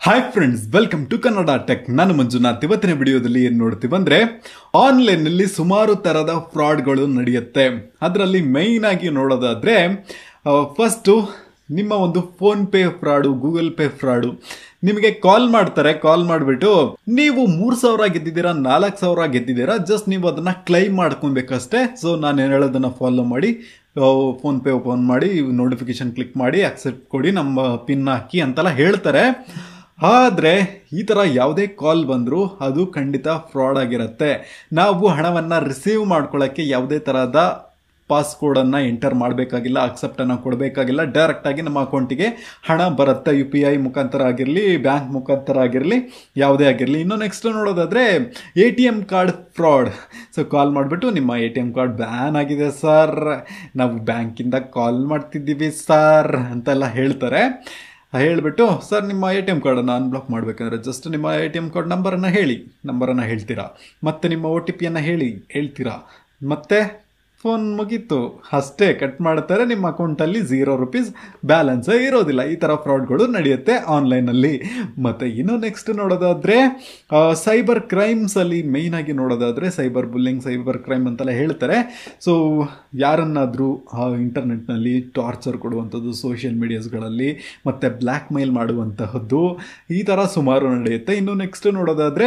hi friends welcome to Kannada tech ನಾನು ಮಂಜುನಾಥ್ ಇವತ್ತಿನ ವಿಡಿಯೋದಲ್ಲಿ ಏನು ನೋಡ್ತೀವಿ ಅಂದ್ರೆ ಆನ್ಲೈನ್ನಲ್ಲಿ ಸುಮಾರು ಥರದ ಫ್ರಾಡ್ಗಳು ನಡೆಯುತ್ತೆ ಅದರಲ್ಲಿ ಮೈನ್ ಆಗಿ ನೋಡೋದಾದ್ರೆ ಫಸ್ಟು ನಿಮ್ಮ ಒಂದು PhonePe fraud Google Pay fraud ನಿಮಗೆ ಕಾಲ್ ಮಾಡ್ತಾರೆ ಕಾಲ್ ಮಾಡಿಬಿಟ್ಟು ನೀವು ಮೂರು ಸಾವಿರ ಗೆದ್ದಿದ್ದೀರಾ ನಾಲ್ಕು ಸಾವಿರ ಗೆದ್ದಿದ್ದೀರಾ ಜಸ್ಟ್ ನೀವು ಅದನ್ನ ಕ್ಲೈಮ್ ಮಾಡ್ಕೊಬೇಕಷ್ಟೇ ಸೊ ನಾನು ಏನು ಹೇಳೋದನ್ನ ಫಾಲೋ ಮಾಡಿ ಫೋನ್ ಪೇ ಓಪನ್ ಮಾಡಿ ನೋಟಿಫಿಕೇಶನ್ ಕ್ಲಿಕ್ ಮಾಡಿ ಅಕ್ಸೆಪ್ಟ್ ಕೊಡಿ ನಮ್ಮ ಪಿನ್ ಹಾಕಿ ಅಂತೆಲ್ಲ ಹೇಳ್ತಾರೆ ಆದರೆ ಈ ಥರ ಯಾವುದೇ ಕಾಲ್ ಬಂದರೂ ಅದು ಖಂಡಿತ ಫ್ರಾಡ್ ಆಗಿರುತ್ತೆ ನಾವು ಹಣವನ್ನು ರಿಸೀವ್ ಮಾಡ್ಕೊಳ್ಳೋಕ್ಕೆ ಯಾವುದೇ ಥರದ ಪಾಸ್ಕೋಡನ್ನು ಎಂಟರ್ ಮಾಡಬೇಕಾಗಿಲ್ಲ ಅಕ್ಸೆಪ್ಟನ್ನು ಕೊಡಬೇಕಾಗಿಲ್ಲ ಡೈರೆಕ್ಟಾಗಿ ನಮ್ಮ ಅಕೌಂಟಿಗೆ ಹಣ ಬರುತ್ತೆ ಯು ಪಿ ಐ ಮುಖಾಂತರ ಆಗಿರಲಿ ಬ್ಯಾಂಕ್ ಮುಖಾಂತರ ಆಗಿರಲಿ ಯಾವುದೇ ಆಗಿರಲಿ ಇನ್ನು ನೆಕ್ಸ್ಟ್ ನೋಡೋದಾದರೆ A T M card fraud so call ಮಾಡಿಬಿಟ್ಟು ನಿಮ್ಮ A T M card ban ಆಗಿದೆ ಸರ್ ನಾವು ಬ್ಯಾಂಕಿಂದ ಕಾಲ್ ಮಾಡ್ತಿದ್ದೀವಿ ಸರ್ ಅಂತೆಲ್ಲ ಹೇಳ್ತಾರೆ ಹೇಳಿಬಿಟ್ಟು ಸರ್ ನಿಮ್ಮ ಎ ಟಿ ಎಮ್ ಕಾರ್ಡನ್ನು ಅನ್ಬ್ಲಾಕ್ ಮಾಡಬೇಕಂದ್ರೆ ಜಸ್ಟ್ ನಿಮ್ಮ ಎ ಟಿ ಎಮ್ ಕಾರ್ಡ್ ನಂಬರನ್ನು ಹೇಳಿ ನಂಬರನ್ನು ಹೇಳ್ತೀರಾ ಮತ್ತು ನಿಮ್ಮ ಒ ಟಿ ಪಿಯನ್ನು ಹೇಳಿ ಹೇಳ್ತೀರಾ ಮತ್ತೆ ಫೋನ್ ಮುಗೀತು ಅಷ್ಟೇ ಕಟ್ ಮಾಡ್ತಾರೆ ನಿಮ್ಮ ಅಕೌಂಟಲ್ಲಿ ಝೀರೋ ರುಪೀಸ್ ಬ್ಯಾಲೆನ್ಸೇ ಇರೋದಿಲ್ಲ ಈ ಥರ ಫ್ರಾಡ್ಗಳು ನಡೆಯುತ್ತೆ ಆನ್ಲೈನಲ್ಲಿ ಮತ್ತು ಇನ್ನು ನೆಕ್ಸ್ಟ್ ನೋಡೋದಾದರೆ ಸೈಬರ್ ಕ್ರೈಮ್ಸಲ್ಲಿ ಮೇಯ್ನಾಗಿ ನೋಡೋದಾದರೆ ಸೈಬರ್ ಬುಲ್ಲಿಂಗ್ ಸೈಬರ್ ಕ್ರೈಮ್ ಅಂತೆಲ್ಲ ಹೇಳ್ತಾರೆ ಸೊ ಯಾರನ್ನಾದರೂ ಇಂಟರ್ನೆಟ್ನಲ್ಲಿ ಟಾರ್ಚರ್ ಕೊಡುವಂಥದ್ದು ಸೋಷಿಯಲ್ ಮೀಡಿಯಾಸ್ಗಳಲ್ಲಿ ಮತ್ತು ಬ್ಲ್ಯಾಕ್ ಮೇಲ್ ಮಾಡುವಂತಹದ್ದು ಈ ಥರ ಸುಮಾರು ನಡೆಯುತ್ತೆ ಇನ್ನು ನೆಕ್ಸ್ಟ್ ನೋಡೋದಾದರೆ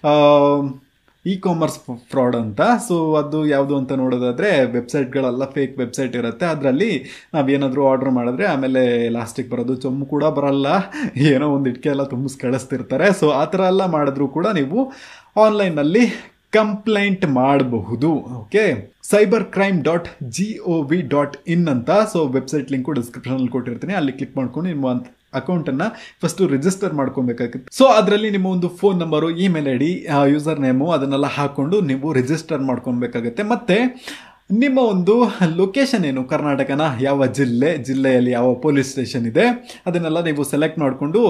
ಇ ಕಾಮರ್ಸ್ ಫ್ರಾಡ್ ಅಂತ ಸೊ ಅದು ಯಾವುದು ಅಂತ ನೋಡೋದಾದರೆ ವೆಬ್ಸೈಟ್ಗಳೆಲ್ಲ ಫೇಕ್ ವೆಬ್ಸೈಟ್ ಇರುತ್ತೆ ಅದರಲ್ಲಿ ನಾವೇನಾದರೂ ಆರ್ಡ್ರ್ ಮಾಡಿದ್ರೆ ಆಮೇಲೆ ಲಾಸ್ಟಿಗೆ ಬರೋದು ಚೊಮ್ಮು ಕೂಡ ಬರಲ್ಲ ಏನೋ ಒಂದು ಇಟ್ಕೆ ಎಲ್ಲ ತುಂಬಿಸಿ ಕಳಿಸ್ತಿರ್ತಾರೆ ಸೊ ಆ ಥರ ಎಲ್ಲ ಮಾಡಿದ್ರೂ ಕೂಡ ನೀವು ಆನ್ಲೈನಲ್ಲಿ ಕಂಪ್ಲೇಂಟ್ ಮಾಡಬಹುದು okay cyber crime dot G O V dot in ಅಂತ ಸೊ ವೆಬ್ಸೈಟ್ ಲಿಂಕು ಡಿಸ್ಕ್ರಿಪ್ಷನಲ್ಲಿ ಕೊಟ್ಟಿರ್ತೀನಿ ಅಲ್ಲಿ ಕ್ಲಿಕ್ ಮಾಡ್ಕೊಂಡು ನಿಮ್ಮ ಅಕೌಂಟನ್ನು ಫಸ್ಟು ರಿಜಿಸ್ಟರ್ ಮಾಡ್ಕೊಬೇಕಾಗುತ್ತೆ ಸೊ ಅದರಲ್ಲಿ ನಿಮ್ಮ ಒಂದು phone number email I D user name ಅದನ್ನೆಲ್ಲ ಹಾಕ್ಕೊಂಡು ನೀವು ರಿಜಿಸ್ಟರ್ ಮಾಡ್ಕೊಬೇಕಾಗುತ್ತೆ ಮತ್ತು ನಿಮ್ಮ ಒಂದು ಲೊಕೇಶನ್ ಏನು ಕರ್ನಾಟಕನ ಯಾವ ಜಿಲ್ಲೆ ಜಿಲ್ಲೆಯಲ್ಲಿ ಯಾವ ಪೊಲೀಸ್ ಸ್ಟೇಷನ್ ಇದೆ ಅದನ್ನೆಲ್ಲ ನೀವು ಸೆಲೆಕ್ಟ್ ಮಾಡಿಕೊಂಡು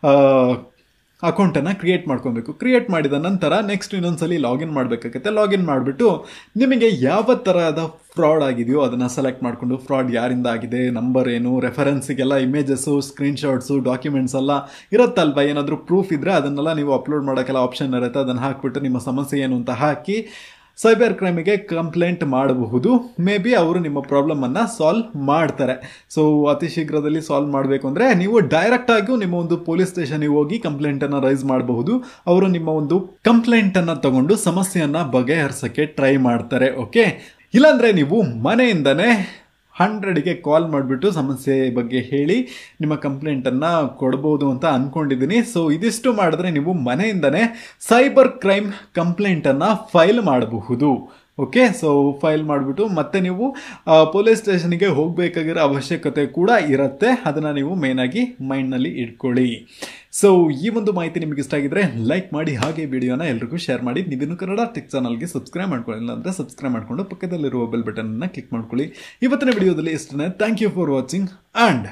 ಅಕೌಂಟನ್ನು ಕ್ರಿಯೇಟ್ ಮಾಡ್ಕೊಬೇಕು ಕ್ರಿಯೇಟ್ ಮಾಡಿದ ನಂತರ ನೆಕ್ಸ್ಟ್ ಇನ್ನೊಂದ್ಸಲಿ ಲಾಗಿನ್ ಮಾಡಬೇಕಾಗುತ್ತೆ ಲಾಗಿನ್ ಮಾಡಿಬಿಟ್ಟು ನಿಮಗೆ ಯಾವ ಥರದ ಫ್ರಾಡ್ ಆಗಿದೆಯೋ ಅದನ್ನು ಸೆಲೆಕ್ಟ್ ಮಾಡಿಕೊಂಡು ಫ್ರಾಡ್ ಯಾರಿಂದ ಆಗಿದೆ ನಂಬರ್ ಏನು ರೆಫರೆನ್ಸಿಗೆಲ್ಲ ಇಮೇಜಸ್ಸು ಸ್ಕ್ರೀನ್ಶಾಟ್ಸು ಡಾಕ್ಯುಮೆಂಟ್ಸ್ ಎಲ್ಲ ಇರುತ್ತಲ್ವ ಏನಾದರೂ ಪ್ರೂಫ್ ಇದ್ದರೆ ಅದನ್ನೆಲ್ಲ ನೀವು ಅಪ್ಲೋಡ್ ಮಾಡೋಕ್ಕೆಲ್ಲ ಆಪ್ಷನ್ ಇರುತ್ತೆ ಅದನ್ನು ಹಾಕಿಬಿಟ್ಟು ನಿಮ್ಮ ಸಮಸ್ಯೆ ಏನು ಅಂತ ಹಾಕಿ ಸೈಬರ್ ಕ್ರೈಮಿಗೆ ಕಂಪ್ಲೇಂಟ್ ಮಾಡಬಹುದು ಮೇ ಬಿ ಅವರು ನಿಮ್ಮ ಪ್ರಾಬ್ಲಮನ್ನು ಸಾಲ್ವ್ ಮಾಡ್ತಾರೆ ಸೊ ಅತಿ ಶೀಘ್ರದಲ್ಲಿ ಸಾಲ್ವ್ ಮಾಡಬೇಕು ಅಂದರೆ ನೀವು ಡೈರೆಕ್ಟಾಗಿಯೂ ನಿಮ್ಮ ಒಂದು ಪೊಲೀಸ್ ಸ್ಟೇಷನಿಗೆ ಹೋಗಿ ಕಂಪ್ಲೇಂಟನ್ನು ರೈಸ್ ಮಾಡಬಹುದು ಅವರು ನಿಮ್ಮ ಒಂದು ಕಂಪ್ಲೇಂಟನ್ನು ತಗೊಂಡು ಸಮಸ್ಯೆಯನ್ನು ಬಗೆಹರಿಸೋಕ್ಕೆ ಟ್ರೈ ಮಾಡ್ತಾರೆ ಓಕೆ ಇಲ್ಲಾಂದರೆ ನೀವು ಮನೆಯಿಂದನೇ ಹಂಡ್ರೆಡ್ಗೆ ಕಾಲ್ ಮಾಡಿಬಿಟ್ಟು ಸಮಸ್ಯೆ ಬಗ್ಗೆ ಹೇಳಿ ನಿಮ್ಮ ಕಂಪ್ಲೇಂಟನ್ನು ಕೊಡ್ಬೋದು ಅಂತ ಅಂದ್ಕೊಂಡಿದ್ದೀನಿ ಸೊ ಇದಿಷ್ಟು ಮಾಡಿದ್ರೆ ನೀವು ಮನೆಯಿಂದನೇ ಸೈಬರ್ ಕ್ರೈಮ್ ಕಂಪ್ಲೇಂಟನ್ನು ಫೈಲ್ ಮಾಡಬಹುದು ಓಕೆ ಸೊ ಫೈಲ್ ಮಾಡಿಬಿಟ್ಟು ಮತ್ತೆ ನೀವು ಪೊಲೀಸ್ ಸ್ಟೇಷನ್ಗೆ ಹೋಗಬೇಕಾಗಿರೋ ಅವಶ್ಯಕತೆ ಕೂಡ ಇರುತ್ತೆ ಅದನ್ನು ನೀವು ಮೇಯ್ನಾಗಿ ಮೈಂಡ್ನಲ್ಲಿ ಇಟ್ಕೊಳ್ಳಿ ಸೊ ಈ ಒಂದು ಮಾಹಿತಿ ನಿಮಗೆ ಇಷ್ಟ ಆಗಿದ್ರೆ ಲೈಕ್ ಮಾಡಿ ಹಾಗೆ ವಿಡಿಯೋನ ಎಲ್ರಿಗೂ ಶೇರ್ ಮಾಡಿ ನೀವಿನ್ನು ಕನ್ನಡ ಟೆಕ್ ಚಾನಲ್ಗೆ ಸಬ್ಸ್ಕ್ರೈಬ್ ಮಾಡ್ಕೊಳ್ಳಿಲ್ಲ ಅಂದರೆ ಸಬ್ಸ್ಕ್ರೈಬ್ ಮಾಡಿಕೊಂಡು ಪಕ್ಕದಲ್ಲಿರುವ ಬೆಲ್ ಬಟನನ್ನು ಕ್ಲಿಕ್ ಮಾಡ್ಕೊಳ್ಳಿ ಇವತ್ತಿನ ವಿಡಿಯೋದಲ್ಲಿ ಇಷ್ಟನೇ thank you for watching and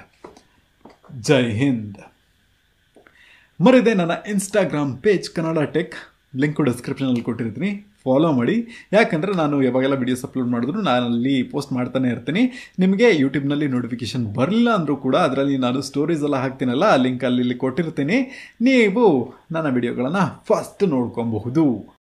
ಜೈ ಹಿಂದ್ ಮರಿದೆ ನನ್ನ Instagram page Kannada tech link ಡಿಸ್ಕ್ರಿಪ್ಷನಲ್ಲಿ ಕೊಟ್ಟಿರ್ತೀನಿ ಫಾಲೋ ಮಾಡಿ ಯಾಕಂದರೆ ನಾನು ಯಾವಾಗೆಲ್ಲ ವೀಡಿಯೋಸ್ ಅಪ್ಲೋಡ್ ಮಾಡಿದ್ರು ನಾನು ಅಲ್ಲಿ ಪೋಸ್ಟ್ ಮಾಡ್ತಾನೆ ಇರ್ತೀನಿ ನಿಮಗೆ ಯೂಟ್ಯೂಬ್ನಲ್ಲಿ ನೋಟಿಫಿಕೇಶನ್ ಬರಲಿಲ್ಲ ಅಂದರೂ ಕೂಡ ಅದರಲ್ಲಿ ನಾನು ಸ್ಟೋರೀಸ್ ಎಲ್ಲ ಹಾಕ್ತೀನಲ್ಲ ಆ ಲಿಂಕ್ ಅಲ್ಲಿ ಕೊಟ್ಟಿರ್ತೀನಿ ನೀವು ನನ್ನ ವಿಡಿಯೋಗಳನ್ನು ಫಸ್ಟ್ ನೋಡ್ಕೊಬಹುದು